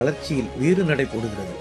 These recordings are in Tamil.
வளர்ச்சியில் வீறு நடை போடுகிறது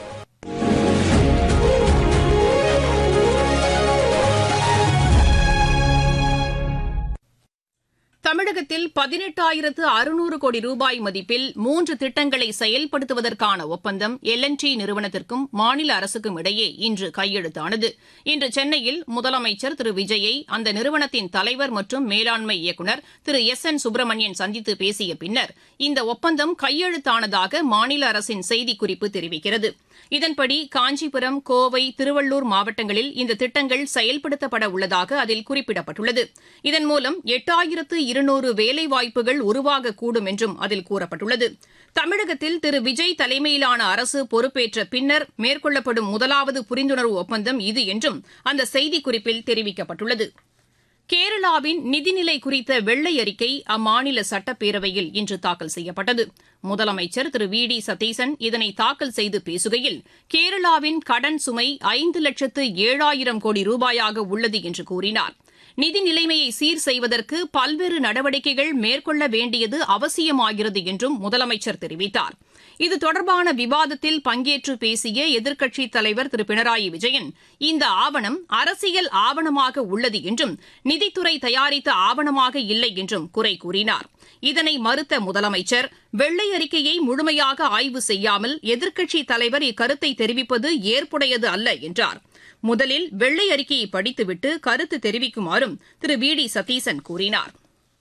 தமிழகத்தில் பதினெட்டாயிரத்து அறுநூறு கோடி ரூபாய் மதிப்பில் மூன்று திட்டங்களை செயல்படுத்துவதற்கான ஒப்பந்தம் எல் என் டி நிறுவனத்திற்கும் மாநில அரசுக்கும் இடையே இன்று கையெழுத்தானது இன்று சென்னையில் முதலமைச்சர் திரு விஜயை அந்த நிறுவனத்தின் தலைவர் மற்றும் மேலாண்மை இயக்குநர் திரு எஸ் என் சுப்பிரமணியன் சந்தித்து பேசிய பின்னர் இந்த ஒப்பந்தம் கையெழுத்தானதாக மாநில அரசின் செய்திக்குறிப்பு தெரிவிக்கிறது இதன்படி காஞ்சிபுரம் கோவை திருவள்ளூர் மாவட்டங்களில் இந்த திட்டங்கள் செயல்படுத்தப்பட உள்ளதாக அதில் குறிப்பிடப்பட்டுள்ளது இதன் மூலம் எட்டாயிரத்து இருநூறு வேலைவாய்ப்புகள் உருவாகக்கூடும் என்றும் அதில் கூறப்பட்டுள்ளது தமிழகத்தில் திரு விஜய் தலைமையிலான அரசு பொறுப்பேற்ற பின்னர் மேற்கொள்ளப்படும் முதலாவது புரிந்துணர்வு ஒப்பந்தம் இது என்றும் அந்த செய்திக்குறிப்பில் தெரிவிக்கப்பட்டுள்ளது கேரளாவின் நிதிநிலை குறித்த வெள்ளை அறிக்கை அம்மாநில சட்டப்பேரவையில் இன்று தாக்கல் செய்யப்பட்டது முதலமைச்சர் திரு வி டி சதீசன் இதனை தாக்கல் செய்து பேசுகையில் கேரளாவின் கடன் சுமை ஐந்து லட்சத்து ஏழாயிரம் கோடி ரூபாயாக உள்ளது என்று கூறினார் நிதி நிலைமையை சீர் செய்வதற்கு பல்வேறு நடவடிக்கைகள் மேற்கொள்ள வேண்டியது அவசியமாகிறது என்றும் முதலமைச்சர் தெரிவித்தார் இது தொடர்பான விவாதத்தில் பங்கேற்று பேசிய எதிர்க்கட்சித் தலைவர் திரு பினராயி விஜயன் இந்த ஆவணம் அரசியல் ஆவணமாக உள்ளது என்றும் நிதித்துறை தயாரித்த ஆவணமாக இல்லை என்றும் குறை கூறினார் இதனை மறுத்த முதலமைச்சர் வெள்ளை அறிக்கையை முழுமையாக ஆய்வு செய்யாமல் எதிர்க்கட்சித் தலைவர் இக்கருத்தை தெரிவிப்பது ஏற்புடையது அல்ல என்றார் முதலில் வெள்ளை அறிக்கையை படித்துவிட்டு கருத்து தெரிவிக்குமாறும் திரு வி டி சதீசன் கூறினார்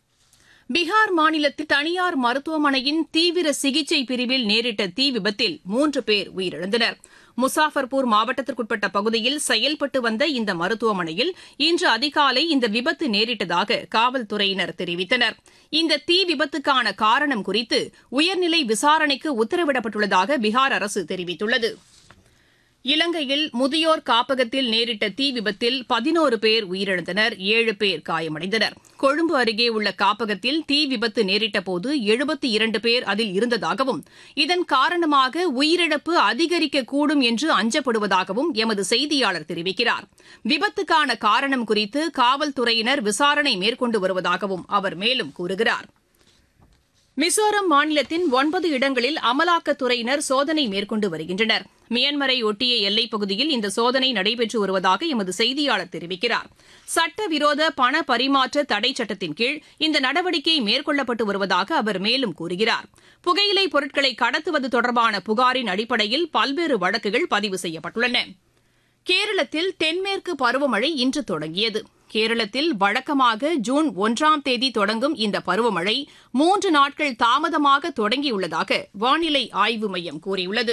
பீகார் மாநிலத்தில் தனியார் மருத்துவமனையின் தீவிர சிகிச்சை பிரிவில் நேரிட்ட தீ விபத்தில் மூன்று பேர் உயிரிழந்தனர் முசாஃபர்பூர் மாவட்டத்திற்குட்பட்ட பகுதியில் செயல்பட்டு வந்த இந்த மருத்துவமனையில் இன்று அதிகாலை இந்த விபத்து நேரிட்டதாக காவல்துறையினர் தெரிவித்தனர் இந்த தீ விபத்துக்கான காரணம் குறித்து உயர்நிலை விசாரணைக்கு உத்தரவிடப்பட்டுள்ளதாக பீகார் அரசு தெரிவித்துள்ளது இலங்கையில் முதியோர் காப்பகத்தில் நேரிட்ட தீ விபத்தில் பதினோரு பேர் உயிரிழந்தனர் ஏழு பேர் காயமடைந்தனர் கொழும்பு அருகே உள்ள காப்பகத்தில் தீ விபத்து நேரிட்டபோது எழுபத்தி இரண்டு பேர் அதில் இருந்ததாகவும் இதன் காரணமாக உயிரிழப்பு அதிகரிக்கக்கூடும் என்று அஞ்சப்படுவதாகவும் எமது செய்தியாளர் தெரிவிக்கிறார் விபத்துக்கான காரணம் குறித்து காவல்துறையினர் விசாரணை மேற்கொண்டு வருவதாகவும் அவர் மேலும் கூறுகிறார் மிசோரம் மாநிலத்தின் ஒன்பது இடங்களில் அமலாக்கத்துறையினர் சோதனை மேற்கொண்டு வருகின்றனர் மியான்மரை ஒட்டிய எல்லைப் பகுதியில் இந்த சோதனை நடைபெற்று வருவதாக எமது செய்தியாளர் தெரிவிக்கிறார் சட்டவிரோத பண பரிமாற்ற தடை சட்டத்தின் கீழ் இந்த நடவடிக்கை மேற்கொள்ளப்பட்டு வருவதாக அவர் மேலும் கூறுகிறார் புகையிலை பொருட்களை கடத்துவது தொடர்பான புகாரின் அடிப்படையில் பல்வேறு வழக்குகள் பதிவு செய்யப்பட்டுள்ளன கேரளத்தில் தென்மேற்கு பருவமழை இன்று தொடங்கியது கேரளத்தில் வழக்கமாக ஜூன் ஒன்றாம் தேதி தொடங்கும் இந்த பருவமழை மூன்று நாட்கள் தாமதமாக தொடங்கியுள்ளதாக வானிலை ஆய்வு மையம் கூறியுள்ளது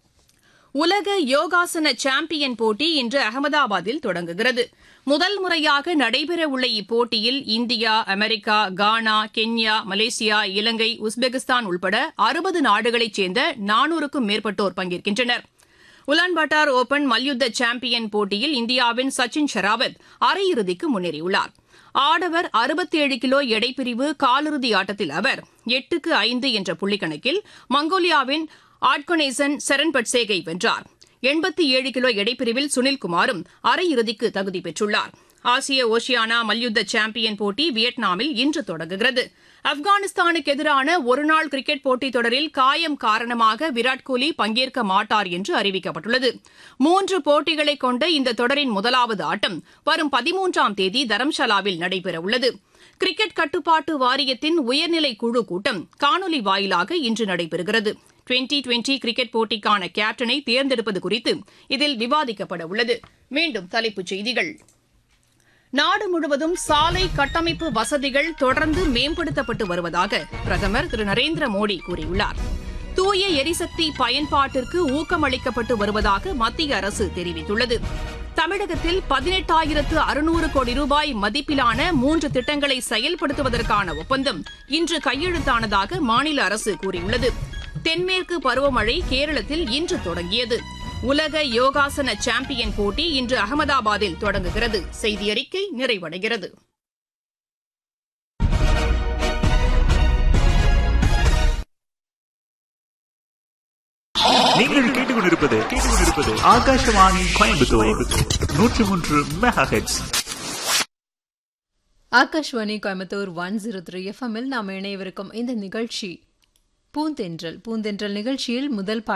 உலக யோகாசன சாம்பியன் போட்டி இன்று அகமதாபாத்தில் தொடங்குகிறது முதல் முறையாக நடைபெறவுள்ள இப்போட்டியில் இந்தியா அமெரிக்கா கானா கென்யா மலேசியா இலங்கை உஸ்பெகிஸ்தான் உள்பட அறுபது நாடுகளைச் சேர்ந்த நானூறுக்கும் மேற்பட்டோர் பங்கேற்கின்றனர் உலான்பாட்டார் ஓபன் மல்யுத்த சாம்பியன் போட்டியில் இந்தியாவின் சச்சின் ஷெராவத் அரையிறுதிக்கு முன்னேறியுள்ளார் ஆடவர் அறுபத்தேழு கிலோ எடைப்பிரிவு காலிறுதி ஆட்டத்தில் அவர் எட்டுக்கு ஐந்து என்ற புள்ளிக்கணக்கில் மங்கோலியாவின் ஆட்கொனேசன் செரன் பட்சேகை வென்றார் எண்பத்தி ஏழு கிலோ எடைப்பிரிவில் சுனில்குமாரும் அரையிறுதிக்கு தகுதி பெற்றுள்ளார் ஆசிய ஓஷியானா மல்யுத்த சாம்பியன் போட்டி வியட்நாமில் இன்று தொடங்குகிறது ஆப்கானிஸ்தானுக்கு எதிரான ஒருநாள் கிரிக்கெட் போட்டித் தொடரில் காயம் காரணமாக விராட் கோலி பங்கேற்க மாட்டார் என்று அறிவிக்கப்பட்டுள்ளது மூன்று போட்டிகளை கொண்ட இந்த தொடரின் முதலாவது ஆட்டம் வரும் பதிமூன்றாம் தேதி தரம்ஷாலாவில் நடைபெறவுள்ளது கிரிக்கெட் கட்டுப்பாட்டு வாரியத்தின் உயர்நிலை குழு கூட்டம் காணொலி வாயிலாக இன்று நடைபெறுகிறது டுவெண்டி டுவெண்டி கிரிக்கெட் போட்டிக்கான கேப்டனை தேர்ந்தெடுப்பது குறித்து இதில் விவாதிக்கப்பட உள்ளது மீண்டும் தலைப்புச் செய்திகள் நாடு முழுவதும் சாலை கட்டமைப்பு வசதிகள் தொடர்ந்து மேம்படுத்தப்பட்டு வருவதாக பிரதமர் திரு நரேந்திர மோடி கூறியுள்ளார் தூய எரிசக்தி பயன்பாட்டிற்கு ஊக்கமளிக்கப்பட்டு வருவதாக மத்திய அரசு தெரிவித்துள்ளது தமிழகத்தில் பதினெட்டாயிரத்து அறுநூறு கோடி ரூபாய் மதிப்பிலான மூன்று திட்டங்களை செயல்படுத்துவதற்கான ஒப்பந்தம் இன்று கையெழுத்தானதாக மாநில அரசு கூறியுள்ளது தென்மேற்கு பருவமழை கேரளத்தில் இன்று தொடங்கியது உலக யோகாசன சாம்பியன் போட்டி இன்று அகமதாபாத்தில் தொடங்குகிறது செய்தி அறிக்கை நிறைவடைகிறது நீங்கள் கேட்டுக்கொண்டிருப்பது கேட்டுக்கொண்டிருப்பது ஆகாஷவாணி கோயம்புத்தூர் நூற்றி மூன்று megahertz Akashvani Coimbatore one zero three எஃப்எம்மில் நாம் இணையவிருக்கும் இந்த நிகழ்ச்சி பூந்தென்றல் பூந்தென்றல் நிகழ்ச்சியில் முதல்